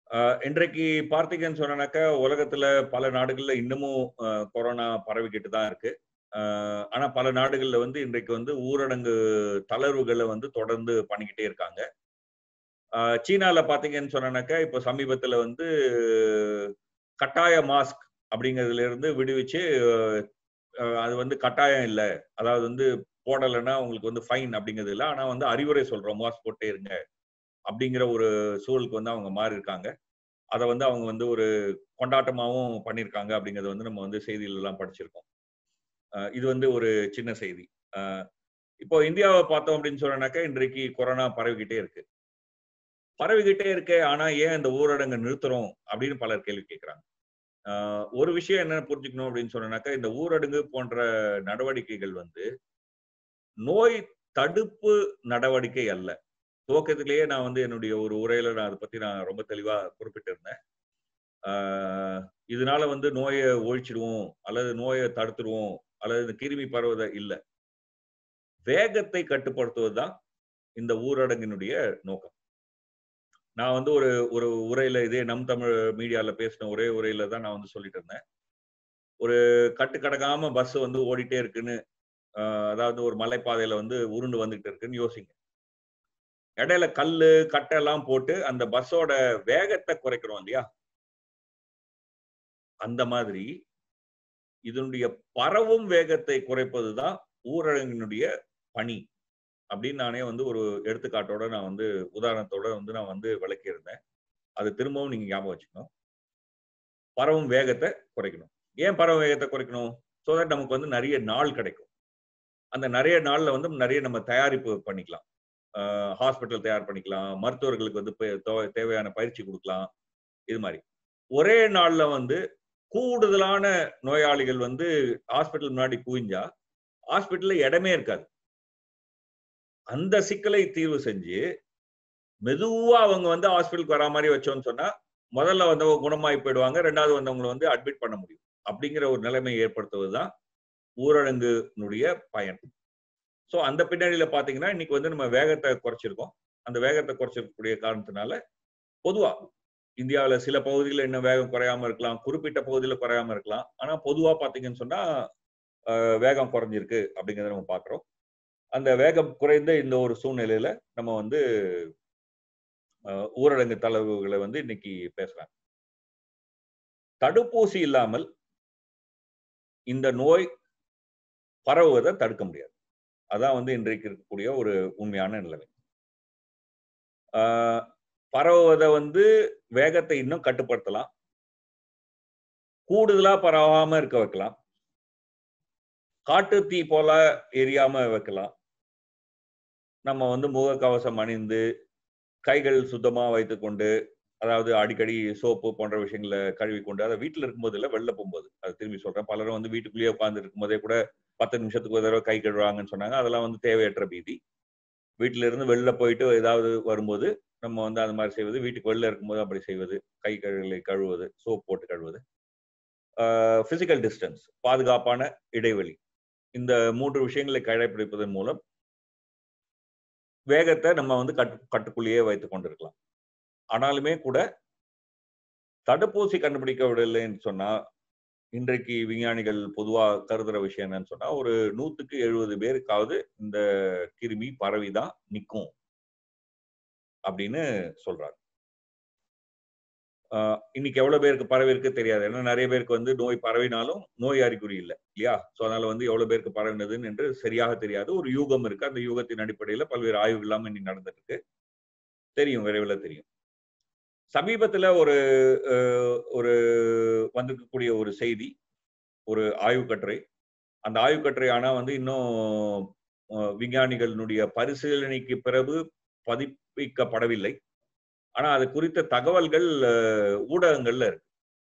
ஆஹ் இன்றைக்கு பார்த்தீங்கன்னு சொன்னாக்க உலகத்துல பல நாடுகள்ல இன்னமும் ஆஹ் கொரோனா பரவிக்கிட்டு தான் இருக்கு ஆஹ் ஆனா பல நாடுகள்ல வந்து இன்றைக்கு வந்து ஊரடங்கு தளர்வுகளை வந்து தொடர்ந்து பண்ணிக்கிட்டே இருக்காங்க ஆஹ் சீனால பாத்தீங்கன்னு சொன்னாக்க இப்போ சமீபத்துல வந்து கட்டாய மாஸ்க் அப்படிங்கிறதுல இருந்து விடுவிச்சு ஆஹ் அது வந்து கட்டாயம் இல்லை அதாவது வந்து போடலைன்னா உங்களுக்கு வந்து ஃபைன் அப்படிங்கிறது இல்லை ஆனா வந்து அறிவுரை சொல்றோம் மாஸ்க் போட்டே இருங்க அப்படிங்கிற ஒரு சூழலுக்கு வந்து அவங்க மாறி இருக்காங்க அதை வந்து அவங்க வந்து ஒரு கொண்டாட்டமாகவும் பண்ணியிருக்காங்க அப்படிங்கறத வந்து நம்ம வந்து செய்திகள் எல்லாம் படிச்சிருக்கோம் ஆஹ் இது வந்து ஒரு சின்ன செய்தி ஆஹ் இப்போ இந்தியாவை பார்த்தோம் அப்படின்னு சொன்னாக்க இன்றைக்கு கொரோனா பரவிக்கிட்டே இருக்கு பரவிக்கிட்டே இருக்கு ஆனா ஏன் இந்த ஊரடங்கை நிறுத்துறோம் அப்படின்னு பலர் கேள்வி கேட்கிறாங்க ஆஹ் ஒரு விஷயம் என்ன புரிஞ்சுக்கணும் அப்படின்னு சொன்னாக்கா இந்த ஊரடங்கு போன்ற நடவடிக்கைகள் வந்து நோய் தடுப்பு நடவடிக்கை அல்ல துவக்கத்திலேயே நான் வந்து என்னுடைய ஒரு உரையில நான் அதை பத்தி நான் ரொம்ப தெளிவா குறிப்பிட்டிருந்தேன் ஆஹ் இதனால வந்து நோயை ஒழிச்சிடுவோம் அல்லது நோயை தடுத்துடுவோம் அல்லது இந்த கிருமி பரவுவதை இல்லை வேகத்தை கட்டுப்படுத்துவது தான் இந்த ஊரடங்கினுடைய நோக்கம் நான் வந்து ஒரு ஒரு உரையில இதே நம் தமிழ் மீடியால பேசின ஒரே உரையில தான் நான் வந்து சொல்லிட்டு இருந்தேன் ஒரு கட்டு கடக்காம பஸ் வந்து ஓடிட்டே இருக்குன்னு ஆஹ் அதாவது ஒரு மலைப்பாதையில வந்து உருண்டு வந்துகிட்டு இருக்குன்னு யோசிங்க இடையில கல்லு கட்டை எல்லாம் போட்டு அந்த பஸ்ஸோட வேகத்தை குறைக்கிறோம் இல்லையா அந்த மாதிரி இதனுடைய பரவும் வேகத்தை குறைப்பது தான் ஊரடங்கினுடைய பணி அப்படின்னு நானே வந்து ஒரு எடுத்துக்காட்டோட நான் வந்து உதாரணத்தோட வந்து நான் வந்து விளக்கியிருந்தேன் அது திரும்பவும் நீங்க ஞாபகம் வச்சுக்கணும் பரவும் வேகத்தை குறைக்கணும் ஏன் பரவும் வேகத்தை குறைக்கணும் ஸோ தட் நமக்கு வந்து நிறைய நாள் கிடைக்கும் அந்த நிறைய நாள்ல வந்து நிறைய நம்ம தயாரிப்பு பண்ணிக்கலாம் ஹாஸ்பிட்டல் தயார் பண்ணிக்கலாம் மருத்துவர்களுக்கு வந்து பே- தோ- தேவையான பயிற்சி கொடுக்கலாம் இது மாதிரி ஒரே நாள்ல வந்து கூடுதலான நோயாளிகள் வந்து ஹாஸ்பிட்டல் முன்னாடி குவிஞ்சா ஹாஸ்பிட்டல்ல இடமே இருக்காது அந்த சிக்கலை தீர்வு செஞ்சு மெதுவா அவங்க வந்து ஹாஸ்பிட்டலுக்கு வரா மாதிரி வச்சோம்னு சொன்னா முதல்ல வந்தவங்க குணமாயி போயிடுவாங்க ரெண்டாவது வந்தவங்களை வந்து அட்மிட் பண்ண முடியும் அப்படிங்கிற ஒரு நிலைமையை ஏற்படுத்துவது தான் ஊரடங்குனுடைய பயன் ஸோ அந்த பின்னணியில பாத்தீங்கன்னா இன்னைக்கு வந்து நம்ம வேகத்தை குறைச்சிருக்கோம் அந்த வேகத்தை குறைச்சிருக்கக்கூடிய காரணத்தினால பொதுவா இந்தியாவுல சில பகுதிகளில் இன்னும் வேகம் குறையாம இருக்கலாம் குறிப்பிட்ட பகுதியில குறையாம இருக்கலாம் ஆனா பொதுவா பாத்தீங்கன்னு சொன்னா ஆஹ் வேகம் குறைஞ்சிருக்கு அப்படிங்கிறத நம்ம பாக்குறோம் அந்த வேகம் குறைந்த இந்த ஒரு சூழ்நிலையில நம்ம வந்து ஆஹ் ஊரடங்கு தளர்வுகளை வந்து இன்னைக்கு பேசுறாங்க தடுப்பூசி இல்லாமல் இந்த நோய் பரவுவதை தடுக்க முடியாது அதான் வந்து இன்றைக்கு இருக்கக்கூடிய ஒரு உண்மையான நிலைமை ஆஹ் பரவுவதை வந்து வேகத்தை இன்னும் கட்டுப்படுத்தலாம் கூடுதலா பரவாம இருக்க வைக்கலாம் காட்டு தீ போல எரியாம வைக்கலாம் நம்ம வந்து முகக்கவசம் அணிந்து கைகள் சுத்தமா வைத்துக்கொண்டு அதாவது அடிக்கடி சோப்பு போன்ற விஷயங்களை கழுவி கொண்டு அதை வீட்டில் இருக்கும்போது இல்லை வெளில போகும்போது அது திரும்பி சொல்றேன் பலரும் வந்து வீட்டுக்குள்ளேயே உட்கார்ந்து இருக்கும்போதே கூட பத்து நிமிஷத்துக்கு ஒரு தடவை கை கழுவாங்கன்னு சொன்னாங்க அதெல்லாம் வந்து தேவையற்ற பீதி வீட்டில இருந்து வெளில போயிட்டு ஏதாவது வரும்போது நம்ம வந்து அந்த மாதிரி செய்வது வீட்டுக்கு வெளில இருக்கும்போது அப்படி செய்வது கை கழுகளை கழுவுவது சோப் போட்டு கழுவுவது பிசிக்கல் டிஸ்டன்ஸ் பாதுகாப்பான இடைவெளி இந்த மூன்று விஷயங்களை கடைபிடிப்பதன் மூலம் வேகத்தை நம்ம வந்து கட்டு கட்டுக்குள்ளேயே வைத்துக் கொண்டிருக்கலாம் ஆனாலுமே கூட தடுப்பூசி கண்டுபிடிக்க விடலைன்னு சொன்னா இன்றைக்கு விஞ்ஞானிகள் பொதுவா கருதுற விஷயம் என்னன்னு சொன்னா ஒரு நூத்துக்கு எழுபது பேருக்காவது இந்த கிருமி பரவிதான் நிற்கும் அப்படின்னு சொல்றாங்க ஆஹ் இன்னைக்கு எவ்வளவு பேருக்கு பரவி இருக்கு தெரியாது ஏன்னா நிறைய பேருக்கு வந்து நோய் பரவினாலும் நோய் அறிகுறி இல்லை இல்லையா சோ அதனால வந்து எவ்வளவு பேருக்கு பரவினதுன்னு என்று சரியாக தெரியாது ஒரு யூகம் இருக்கு அந்த யூகத்தின் அடிப்படையில பல்வேறு ஆய்வுகள் எல்லாம் இன்னைக்கு நடந்துட்டு இருக்கு தெரியும் விரைவில் தெரியும் சமீபத்துல ஒரு ஒரு வந்திருக்கக்கூடிய ஒரு செய்தி ஒரு ஆய்வு கட்டுரை அந்த ஆய்வு கட்டுரை ஆனா வந்து இன்னும் விஞ்ஞானிகளினுடைய பரிசீலனைக்கு பிறகு பதிப்பிக்கப்படவில்லை ஆனா அது குறித்த தகவல்கள் ஊடகங்கள்ல இருக்கு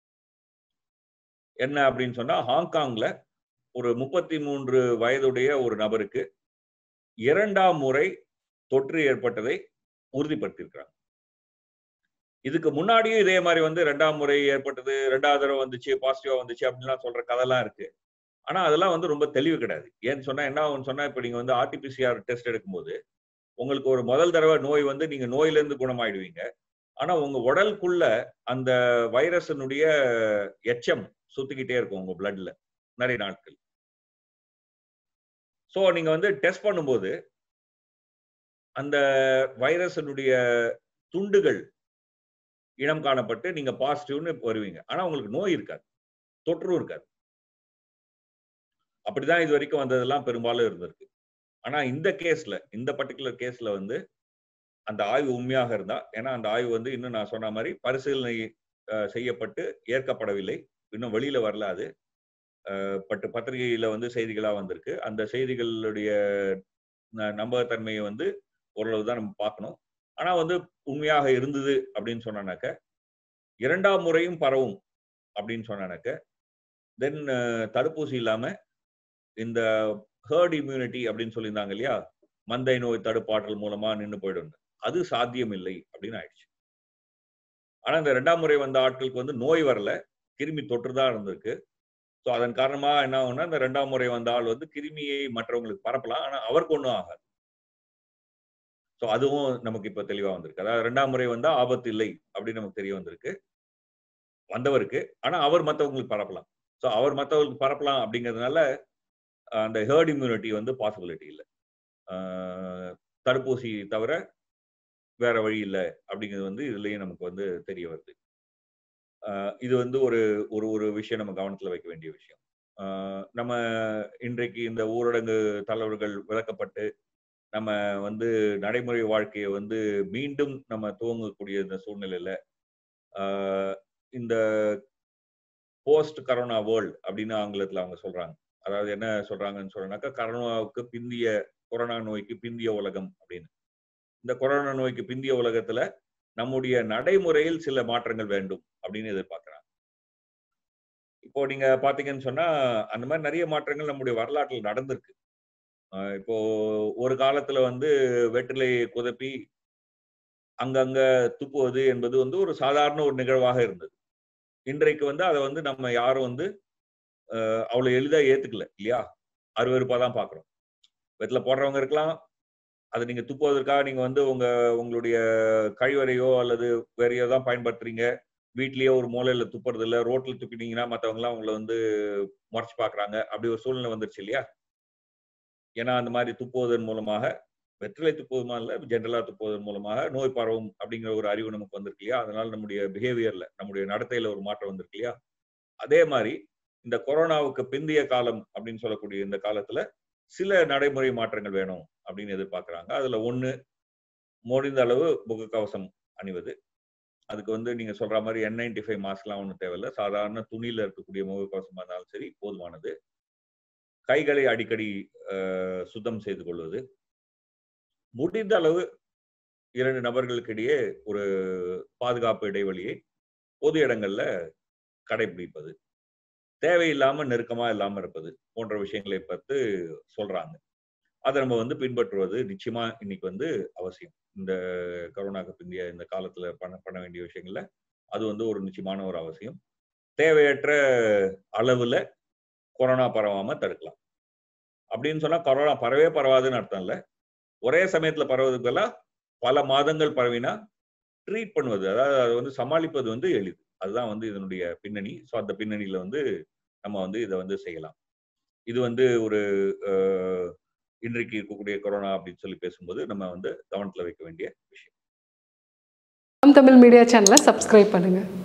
என்ன அப்படின்னு சொன்னா ஹாங்காங்ல ஒரு முப்பத்தி மூன்று வயதுடைய ஒரு நபருக்கு இரண்டாம் முறை தொற்று ஏற்பட்டதை உறுதிப்படுத்தியிருக்கிறாங்க இதுக்கு முன்னாடியும் இதே மாதிரி வந்து ரெண்டாம் முறை ஏற்பட்டது ரெண்டாவது தடவை வந்துச்சு பாசிட்டிவா வந்துச்சு அப்படின்லாம் சொல்ற கதைலாம் இருக்கு ஆனா அதெல்லாம் வந்து ரொம்ப தெளிவு கிடையாது ஏன்னு சொன்னா என்ன ஆகும்னு சொன்னா இப்ப நீங்க வந்து ஆர்டிபிசிஆர் டெஸ்ட் எடுக்கும்போது உங்களுக்கு ஒரு முதல் தடவை நோய் வந்து நீங்க நோயிலிருந்து குணமாயிடுவீங்க ஆனா உங்க உடலுக்குள்ள அந்த வைரஸினுடைய எச்சம் சுத்திக்கிட்டே இருக்கும் உங்க பிளட்ல நிறைய நாட்கள் ஸோ நீங்க வந்து டெஸ்ட் பண்ணும்போது அந்த வைரஸினுடைய துண்டுகள் இனம் காணப்பட்டு நீங்க பாசிட்டிவ்னு வருவீங்க ஆனா உங்களுக்கு நோய் இருக்காது தொற்றும் இருக்காது அப்படிதான் இது வரைக்கும் வந்ததெல்லாம் பெரும்பாலும் இருந்திருக்கு ஆனா இந்த கேஸ்ல இந்த பர்டிகுலர் கேஸ்ல வந்து அந்த ஆய்வு உண்மையாக இருந்தா ஏன்னா அந்த ஆய்வு வந்து இன்னும் நான் சொன்ன மாதிரி பரிசீலனை அஹ், செய்யப்பட்டு ஏற்கப்படவில்லை இன்னும் வெளியில வரல அது அஹ், பட் பத்திரிகையில வந்து செய்திகளா வந்திருக்கு அந்த செய்திகளுடைய ந- நம்பகத்தன்மையை வந்து ஓரளவு தான் நம்ம பார்க்கணும் ஆனா வந்து உண்மையாக இருந்தது அப்படின்னு சொன்னாக்க இரண்டாம் முறையும் பரவும் அப்படின்னு சொன்னாக்க தென் தடுப்பூசி இல்லாம இந்த ஹேர்ட் இம்யூனிட்டி அப்படின்னு சொல்லியிருந்தாங்க இல்லையா மந்தை நோய் தடுப்பாற்றல் மூலமா நின்று போயிடும் அது சாத்தியம் இல்லை அப்படின்னு ஆயிடுச்சு ஆனா இந்த ரெண்டாம் முறை வந்த ஆட்களுக்கு வந்து நோய் வரல கிருமி தொற்று தான் இருந்திருக்கு ஸோ அதன் காரணமா என்ன ஆகும்னா இந்த ரெண்டாம் முறை வந்த ஆள் வந்து கிருமியை மற்றவங்களுக்கு பரப்பலாம் ஆனா அவருக்கு ஒன்றும் ஆகாது ஸோ அதுவும் நமக்கு இப்ப தெளிவா வந்திருக்கு அதாவது ரெண்டாம் முறை வந்தா ஆபத்து இல்லை அப்படின்னு நமக்கு தெரிய வந்திருக்கு வந்தவருக்கு ஆனா அவர் மற்றவங்களுக்கு பரப்பலாம் ஸோ அவர் மற்றவங்களுக்கு பரப்பலாம் அப்படிங்கிறதுனால அஹ், அந்த ஹேர்ட் இம்யூனிட்டி வந்து பாசிபிலிட்டி இல்லை அஹ், தடுப்பூசி தவிர வேற வழி இல்லை அப்படிங்கிறது வந்து இதுலயும் நமக்கு வந்து தெரிய வருது அஹ், இது வந்து ஒரு ஒரு ஒரு விஷயம் நம்ம கவனத்துல வைக்க வேண்டிய விஷயம் அஹ், நம்ம இன்றைக்கு இந்த ஊரடங்கு தளர்வுகள் விளக்கப்பட்டு நம்ம வந்து நடைமுறை வாழ்க்கையை வந்து மீண்டும் நம்ம துவங்கக்கூடிய இந்த சூழ்நிலையில ஆஹ் இந்த போஸ்ட் கரோனா வேர்ல்ட் அப்படின்னு ஆங்கிலத்துல அவங்க சொல்றாங்க அதாவது என்ன சொல்றாங்கன்னு சொல்றனாக்கா கரோனாவுக்கு பிந்திய கொரோனா நோய்க்கு பிந்திய உலகம் அப்படின்னு இந்த கொரோனா நோய்க்கு பிந்திய உலகத்துல நம்முடைய நடைமுறையில் சில மாற்றங்கள் வேண்டும் அப்படின்னு எதிர்பார்க்கறாங்க இப்போ நீங்க பாத்தீங்கன்னு சொன்னா அந்த மாதிரி நிறைய மாற்றங்கள் நம்முடைய வரலாற்றில் நடந்திருக்கு ஆஹ் இப்போ ஒரு காலத்துல வந்து வெற்றிலையை குதப்பி அங்கங்க துப்புவது என்பது வந்து ஒரு சாதாரண ஒரு நிகழ்வாக இருந்தது இன்றைக்கு வந்து அதை வந்து நம்ம யாரும் வந்து அஹ், அவ்வளவு எளிதா ஏத்துக்கல இல்லையா அருவருப்பா தான் பாக்குறோம் வெத்தில போடுறவங்க இருக்கலாம் அதை நீங்க துப்புவதற்காக நீங்க வந்து உங்க உங்களுடைய கழிவறையோ அல்லது வேறையோ தான் பயன்படுத்துறீங்க வீட்லயே ஒரு மூலையில துப்புறது இல்ல ரோட்ல துப்பிட்டீங்கன்னா மத்தவங்க எல்லாம் உங்களை வந்து முறைச்சு பாக்குறாங்க அப்படி ஒரு சூழ்நிலை வந்துருச்சு இல்லையா ஏன்னா அந்த மாதிரி துப்புவதன் மூலமாக வெற்றிலை துப்புவதுமா இல்ல ஜென்ரலா துப்புவதன் மூலமாக நோய் பரவும் அப்படிங்கிற ஒரு அறிவு நமக்கு வந்திருக்கு இல்லையா அதனால நம்முடைய பிஹேவியர்ல நம்முடைய நடத்தையில ஒரு மாற்றம் வந்திருக்கு இல்லையா அதே மாதிரி இந்த கொரோனாவுக்கு பிந்தைய காலம் அப்படின்னு சொல்லக்கூடிய இந்த காலத்துல சில நடைமுறை மாற்றங்கள் வேணும் அப்படின்னு எதிர்பார்க்கறாங்க அதுல ஒண்ணு முடிந்த அளவு முகக்கவசம் அணிவது அதுக்கு வந்து நீங்க சொல்ற மாதிரி என் நைன்டி ஃபைவ் மாஸ்க்லாம் ஒன்றும் தேவையில்ல சாதாரண துணியில இருக்கக்கூடிய முகக்கவசமா இருந்தாலும் சரி போதுமானது கைகளை அடிக்கடி அஹ், சுத்தம் செய்து கொள்வது முடிந்த அளவு இரண்டு நபர்களுக்கு இடையே ஒரு பாதுகாப்பு இடைவெளியை பொது இடங்கள்ல கடைபிடிப்பது தேவையில்லாம நெருக்கமா இல்லாம இருப்பது போன்ற விஷயங்களை பத்து சொல்றாங்க அதை நம்ம வந்து பின்பற்றுவது நிச்சயமா இன்னைக்கு வந்து அவசியம் இந்த கரோனாக்கு பிந்தைய இந்த காலத்துல பண்ண பண்ண வேண்டிய விஷயங்கள்ல அது வந்து ஒரு நிச்சயமான ஒரு அவசியம் தேவையற்ற அளவுல கொரோனா பரவாம தடுக்கலாம் அப்படின்னு சொன்னா கொரோனா பரவே பரவாதுன்னு அர்த்தம் இல்ல ஒரே சமயத்துல பரவதுக்கு பதிலா பல மாதங்கள் பரவினா ட்ரீட் பண்ணுவது அதாவது அதை வந்து சமாளிப்பது வந்து எளிது அதுதான் வந்து இதனுடைய பின்னணி ஸோ அந்த பின்னணியில வந்து நம்ம வந்து இதை வந்து செய்யலாம் இது வந்து ஒரு அஹ், இன்றைக்கு இருக்கக்கூடிய கொரோனா அப்படின்னு சொல்லி பேசும்போது நம்ம வந்து கவனத்துல வைக்க வேண்டிய விஷயம் தமிழ் மீடியா சேனலை சப்ஸ்கிரைப் பண்ணுங்கள்